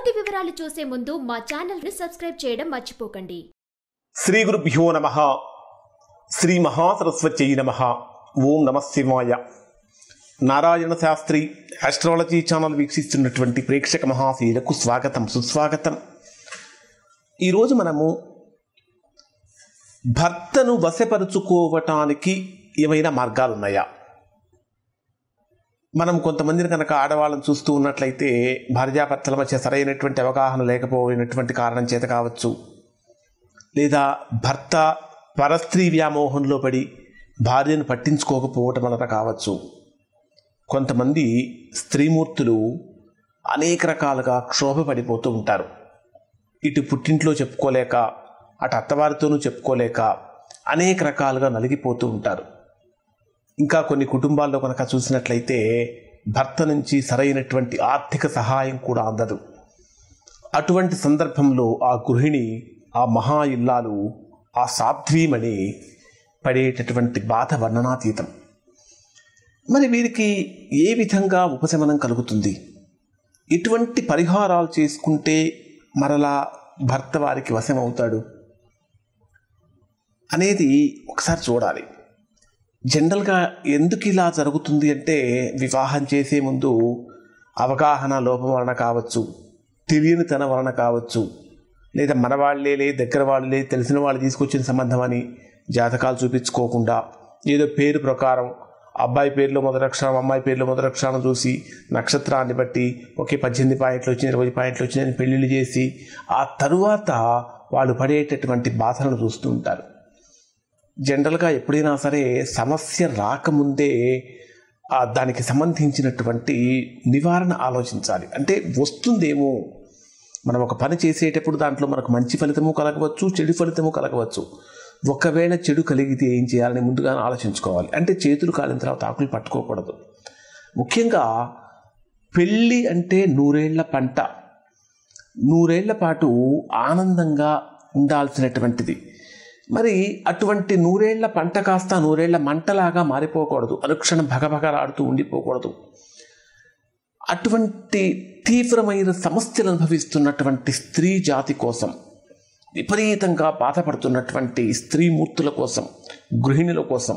పూర్తి వివరాలు చూసే ముందు మా ఛానల్ ని సబ్స్క్రైబ్ చేయడం మర్చిపోకండి శ్రీ గురుభ్యో నమ శ్రీ మహాసరస్వత్యై నమ ఓం నమ శివాయ నారాయణ శాస్త్రి ఆస్ట్రాలజీ ఛానల్ వీక్షిస్తున్నటువంటి ప్రేక్షక మహాశీలకు స్వాగతం సుస్వాగతం ఈరోజు మనము భర్తను వశపరుచుకోవటానికి ఏమైనా మార్గాలు ఉన్నాయా మనం కొంతమందిని కనుక ఆడవాళ్ళని చూస్తూ ఉన్నట్లయితే భార్యాభర్తల మధ్య సరైనటువంటి అవగాహన లేకపోయినటువంటి కారణం చేత కావచ్చు లేదా భర్త పరస్త్రీ వ్యామోహంలో పడి భార్యను పట్టించుకోకపోవటం వలన కావచ్చు కొంతమంది స్త్రీమూర్తులు అనేక రకాలుగా క్షోభపడిపోతూ ఉంటారు ఇటు పుట్టింట్లో చెప్పుకోలేక అటు అత్తవారితోనూ చెప్పుకోలేక అనేక రకాలుగా నలిగిపోతూ ఉంటారు ఇంకా కొన్ని కుటుంబాల్లో కనుక చూసినట్లయితే భర్త నుంచి సరైనటువంటి ఆర్థిక సహాయం కూడా అందదు అటువంటి సందర్భంలో ఆ గృహిణి ఆ మహా ఇల్లాలు ఆ సాధ్వీమణి పడేటటువంటి బాధ వర్ణనాతీతం మరి వీరికి ఏ విధంగా ఉపశమనం కలుగుతుంది ఎటువంటి పరిహారాలు చేసుకుంటే మరలా భర్త వారికి వశమవుతాడు అనేది ఒకసారి చూడాలి జనరల్గా ఎందుకు ఇలా జరుగుతుంది అంటే వివాహం చేసే ముందు అవగాహన లోపం వలన కావచ్చు తెలియని తన వలన కావచ్చు లేదా మన వాళ్ళే లే దగ్గర వాళ్ళే తెలిసిన వాళ్ళు తీసుకొచ్చిన సంబంధం అని జాతకాలు చూపించుకోకుండా ఏదో పేరు ప్రకారం అబ్బాయి పేరులో మొదటి అక్షరం అమ్మాయి పేరులో మొదటి అక్షరం చూసి నక్షత్రాన్ని బట్టి ఒకే పద్దెనిమిది పాయింట్లు వచ్చిన ఇరవై పాయింట్లు వచ్చినాయని పెళ్ళిళ్ళు చేసి ఆ తరువాత వాళ్ళు పడేటటువంటి బాధలను చూస్తూ ఉంటారు జనరల్గా ఎప్పుడైనా సరే సమస్య రాకముందే ఆ దానికి సంబంధించినటువంటి నివారణ ఆలోచించాలి అంటే వస్తుందేమో మనం ఒక పని చేసేటప్పుడు దాంట్లో మనకు మంచి ఫలితము కలగవచ్చు చెడు ఫలితము కలగవచ్చు ఒకవేళ చెడు కలిగితే ఏం చేయాలని ముందుగా ఆలోచించుకోవాలి అంటే చేతులు కాలిన తర్వాత ఆకులు పట్టుకోకూడదు ముఖ్యంగా పెళ్ళి అంటే నూరేళ్ల పంట నూరేళ్ల పాటు ఆనందంగా ఉండాల్సినటువంటిది మరి అటువంటి నూరేళ్ల పంట కాస్త నూరేళ్ల మంటలాగా మారిపోకూడదు అనుక్షణం భగభగలాడుతూ ఉండిపోకూడదు అటువంటి తీవ్రమైన సమస్యలు అనుభవిస్తున్నటువంటి స్త్రీ జాతి కోసం విపరీతంగా బాధపడుతున్నటువంటి స్త్రీమూర్తుల కోసం గృహిణుల కోసం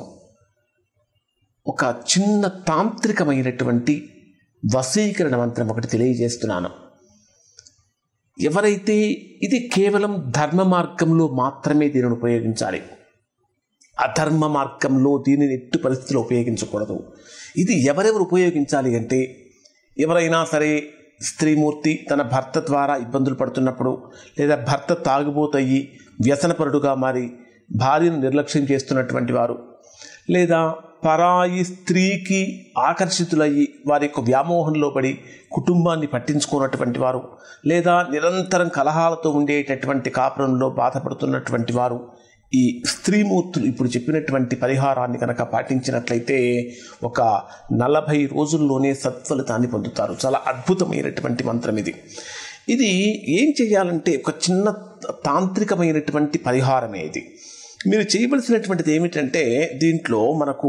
ఒక చిన్న తాంత్రికమైనటువంటి వశీకరణ మంత్రం ఒకటి తెలియజేస్తున్నాను ఎవరైతే ఇది కేవలం ధర్మ మార్గంలో మాత్రమే దీనిని ఉపయోగించాలి అధర్మ మార్గంలో దీనిని ఎట్టు పరిస్థితిలో ఉపయోగించకూడదు ఇది ఎవరెవరు ఉపయోగించాలి అంటే ఎవరైనా సరే స్త్రీమూర్తి తన భర్త ద్వారా ఇబ్బందులు పడుతున్నప్పుడు లేదా భర్త తాగుబోతయ్యి వ్యసనపరుడుగా మారి భార్యను నిర్లక్ష్యం చేస్తున్నటువంటి వారు లేదా పరాయి స్త్రీకి ఆకర్షితులయ్యి వారి యొక్క వ్యామోహంలో పడి కుటుంబాన్ని పట్టించుకున్నటువంటి వారు లేదా నిరంతరం కలహాలతో ఉండేటటువంటి కాపురంలో బాధపడుతున్నటువంటి వారు ఈ స్త్రీమూర్తులు ఇప్పుడు చెప్పినటువంటి పరిహారాన్ని కనుక పాటించినట్లయితే ఒక నలభై రోజుల్లోనే సత్ఫలితాన్ని పొందుతారు చాలా అద్భుతమైనటువంటి మంత్రం ఇది ఇది ఏం చేయాలంటే ఒక చిన్న తాంత్రికమైనటువంటి పరిహారమే ఇది మీరు చేయవలసినటువంటిది ఏమిటంటే దీంట్లో మనకు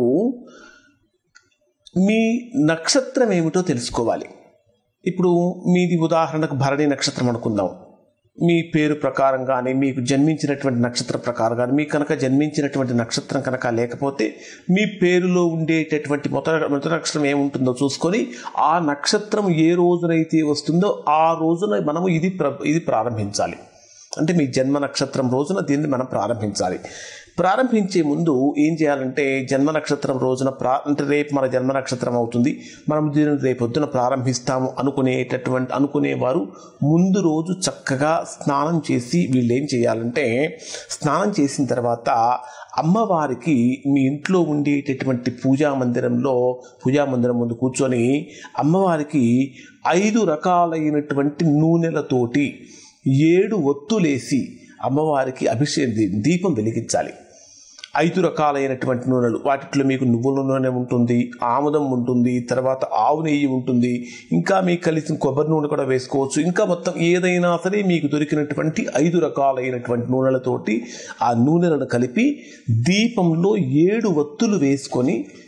మీ నక్షత్రం ఏమిటో తెలుసుకోవాలి ఇప్పుడు మీది ఉదాహరణకు భరణి నక్షత్రం అనుకుందాం మీ పేరు ప్రకారం కానీ మీకు జన్మించినటువంటి నక్షత్ర ప్రకారం కానీ మీకు కనుక జన్మించినటువంటి నక్షత్రం కనుక లేకపోతే మీ పేరులో ఉండేటటువంటి మొదట మొదటి నక్షత్రం ఏముంటుందో చూసుకొని ఆ నక్షత్రం ఏ రోజునైతే వస్తుందో ఆ రోజున మనము ఇది ప్ర ఇది ప్రారంభించాలి అంటే మీ జన్మ నక్షత్రం రోజున దీన్ని మనం ప్రారంభించాలి ప్రారంభించే ముందు ఏం చేయాలంటే జన్మ నక్షత్రం రోజున ప్రా అంటే రేపు మన జన్మ నక్షత్రం అవుతుంది మనం దీనిని రేపొద్దున ప్రారంభిస్తాము అనుకునేటటువంటి అనుకునేవారు ముందు రోజు చక్కగా స్నానం చేసి వీళ్ళు ఏం చేయాలంటే స్నానం చేసిన తర్వాత అమ్మవారికి మీ ఇంట్లో ఉండేటటువంటి పూజా మందిరంలో పూజా మందిరం ముందు కూర్చొని అమ్మవారికి ఐదు రకాలైనటువంటి నూనెలతోటి ఏడు ఒత్తులేసి అమ్మవారికి అభిషేకం దీపం వెలిగించాలి ఐదు రకాలైనటువంటి నూనెలు వాటిలో మీకు నువ్వుల నూనె ఉంటుంది ఆముదం ఉంటుంది తర్వాత ఆవు నెయ్యి ఉంటుంది ఇంకా మీకు కలిసిన కొబ్బరి నూనె కూడా వేసుకోవచ్చు ఇంకా మొత్తం ఏదైనా సరే మీకు దొరికినటువంటి ఐదు రకాలైనటువంటి నూనెలతోటి ఆ నూనెలను కలిపి దీపంలో ఏడు ఒత్తులు వేసుకొని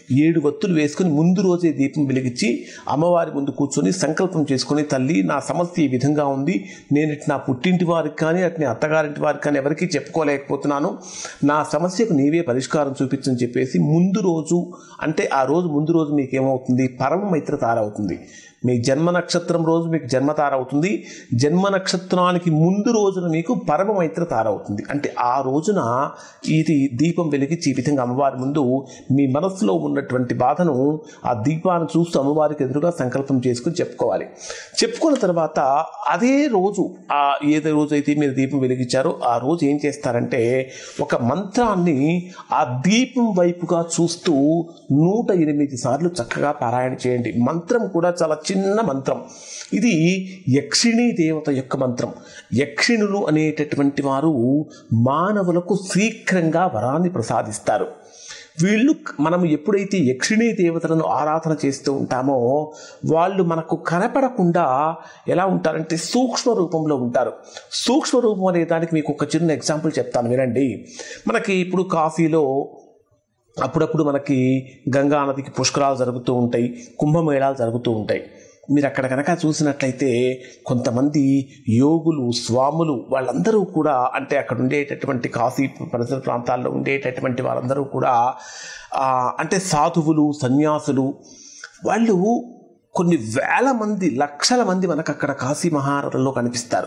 ఏడు వత్తులు వేసుకుని ముందు రోజే దీపం వెలిగించి అమ్మవారి ముందు కూర్చొని సంకల్పం చేసుకొని తల్లి నా సమస్య ఈ విధంగా ఉంది నేను ఇటు నా పుట్టింటి వారికి కానీ అటు నీ అత్తగారింటి వారికి కానీ ఎవరికీ చెప్పుకోలేకపోతున్నాను నా సమస్యకు నీవే పరిష్కారం చూపించని చెప్పేసి ముందు రోజు అంటే ఆ రోజు ముందు రోజు మీకు ఏమవుతుంది పరమ మైత్ర తారవుతుంది మీ జన్మ నక్షత్రం రోజు మీకు జన్మ తారవుతుంది జన్మ నక్షత్రానికి ముందు రోజున మీకు పరమ మైత్ర తారవుతుంది అంటే ఆ రోజున ఇది దీపం వెలిగించి ఈ విధంగా అమ్మవారి ముందు మీ మనస్సులో ఉన్నటువంటి బాధను ఆ దీపాన్ని చూస్తూ అమ్మవారికి ఎదురుగా సంకల్పం చేసుకుని చెప్పుకోవాలి చెప్పుకున్న తర్వాత అదే రోజు ఆ ఏదో రోజు అయితే మీరు దీపం వెలిగించారో ఆ రోజు ఏం చేస్తారంటే ఒక మంత్రాన్ని ఆ దీపం వైపుగా చూస్తూ నూట ఎనిమిది సార్లు చక్కగా పారాయణ చేయండి మంత్రం కూడా చాలా చిన్న మంత్రం ఇది యక్షిణీ దేవత యొక్క మంత్రం యక్షిణులు అనేటటువంటి వారు మానవులకు శీఘ్రంగా వరాన్ని ప్రసాదిస్తారు వీళ్ళు మనం ఎప్పుడైతే యక్షిణీ దేవతలను ఆరాధన చేస్తూ ఉంటామో వాళ్ళు మనకు కనపడకుండా ఎలా ఉంటారంటే సూక్ష్మ రూపంలో ఉంటారు సూక్ష్మ రూపం అనే దానికి మీకు ఒక చిన్న ఎగ్జాంపుల్ చెప్తాను వినండి మనకి ఇప్పుడు కాఫీలో అప్పుడప్పుడు మనకి గంగా నదికి పుష్కరాలు జరుగుతూ ఉంటాయి కుంభమేళాలు జరుగుతూ ఉంటాయి మీరు అక్కడ కనుక చూసినట్లయితే కొంతమంది యోగులు స్వాములు వాళ్ళందరూ కూడా అంటే అక్కడ ఉండేటటువంటి కాశీ పరిసర ప్రాంతాల్లో ఉండేటటువంటి వాళ్ళందరూ కూడా ఆ, అంటే సాధువులు సన్యాసులు వాళ్ళు కొన్ని వేల మంది లక్షల మంది మనకు అక్కడ కాశీ మహారథంలో కనిపిస్తారు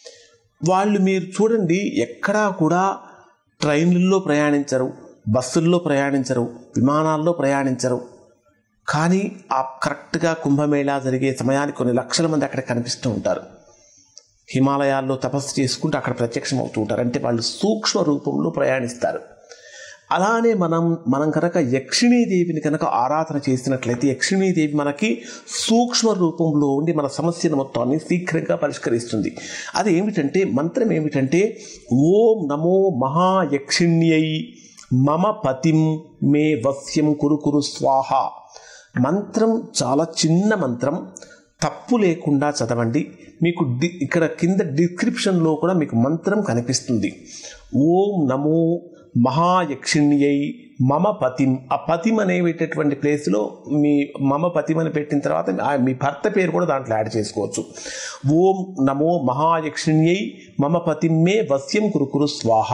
వాళ్ళు మీరు చూడండి ఎక్కడా కూడా ట్రైన్లలో ప్రయాణించరు బస్సుల్లో ప్రయాణించరు విమానాల్లో ప్రయాణించరు కానీ ఆ కరెక్ట్గా కుంభమేళా జరిగే సమయానికి కొన్ని లక్షల మంది అక్కడ కనిపిస్తూ ఉంటారు హిమాలయాల్లో తపస్సు చేసుకుంటూ అక్కడ ప్రత్యక్షం అవుతూ ఉంటారు అంటే వాళ్ళు సూక్ష్మ రూపంలో ప్రయాణిస్తారు అలానే మనం మనం కనుక యక్షిణీదేవిని కనుక ఆరాధన చేసినట్లయితే యక్షిణీదేవి మనకి సూక్ష్మ రూపంలో ఉండి మన సమస్యను మొత్తాన్ని శీఘ్రంగా పరిష్కరిస్తుంది అది ఏమిటంటే మంత్రం ఏమిటంటే ఓం నమో మహాయక్షిణ్యై మమ పతిం మే వస్యం కురు కురు స్వాహ మంత్రం చాలా చిన్న మంత్రం తప్పు లేకుండా చదవండి మీకు డి ఇక్కడ కింద డిస్క్రిప్షన్లో కూడా మీకు మంత్రం కనిపిస్తుంది ఓం నమో మహాయక్షిణ్యై మమ పతిం ఆ పతిం అనేటటువంటి ప్లేస్లో మీ మమ పతిం అని పెట్టిన తర్వాత ఆ- మీ భర్త పేరు కూడా దాంట్లో యాడ్ చేసుకోవచ్చు ఓం నమో మహాయక్షిణ్యై మమ పతిం మే వస్యం కురుకురు స్వాహ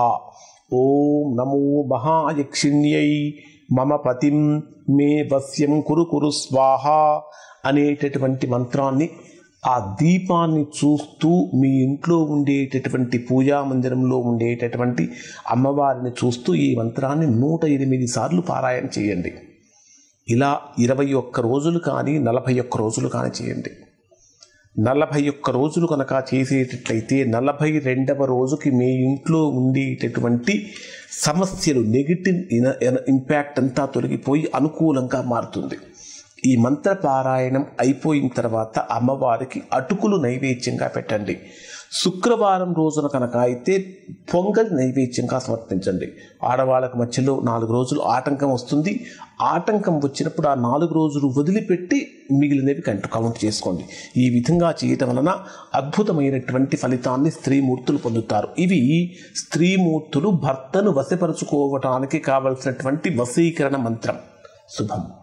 ఓం నమో మహాయక్షిణ్యై మమ పతిం మే వస్యం కురు కురు స్వాహ అనేటటువంటి మంత్రాన్ని ఆ దీపాన్ని చూస్తూ మీ ఇంట్లో ఉండేటటువంటి పూజా మందిరంలో ఉండేటటువంటి అమ్మవారిని చూస్తూ ఈ మంత్రాన్ని నూట ఎనిమిది సార్లు పారాయణ చేయండి ఇలా ఇరవై ఒక్క రోజులు కానీ నలభై ఒక్క రోజులు కానీ చేయండి నలభై ఒక్క రోజులు కనుక చేసేటట్లయితే నలభై రెండవ రోజుకి మీ ఇంట్లో ఉండేటటువంటి సమస్యలు నెగిటివ్ ఇంపాక్ట్ అంతా తొలగిపోయి అనుకూలంగా మారుతుంది ఈ మంత్ర పారాయణం అయిపోయిన తర్వాత అమ్మవారికి అటుకులు నైవేద్యంగా పెట్టండి శుక్రవారం రోజున కనుక అయితే పొంగల్ నైవేద్యంగా సమర్పించండి ఆడవాళ్ళకి మధ్యలో నాలుగు రోజులు ఆటంకం వస్తుంది ఆటంకం వచ్చినప్పుడు ఆ నాలుగు రోజులు వదిలిపెట్టి మిగిలినవి కంటు కౌంట్ చేసుకోండి ఈ విధంగా చేయటం వలన అద్భుతమైనటువంటి ఫలితాన్ని స్త్రీమూర్తులు పొందుతారు ఇవి స్త్రీమూర్తులు భర్తను వశపరుచుకోవటానికి కావలసినటువంటి వశీకరణ మంత్రం శుభం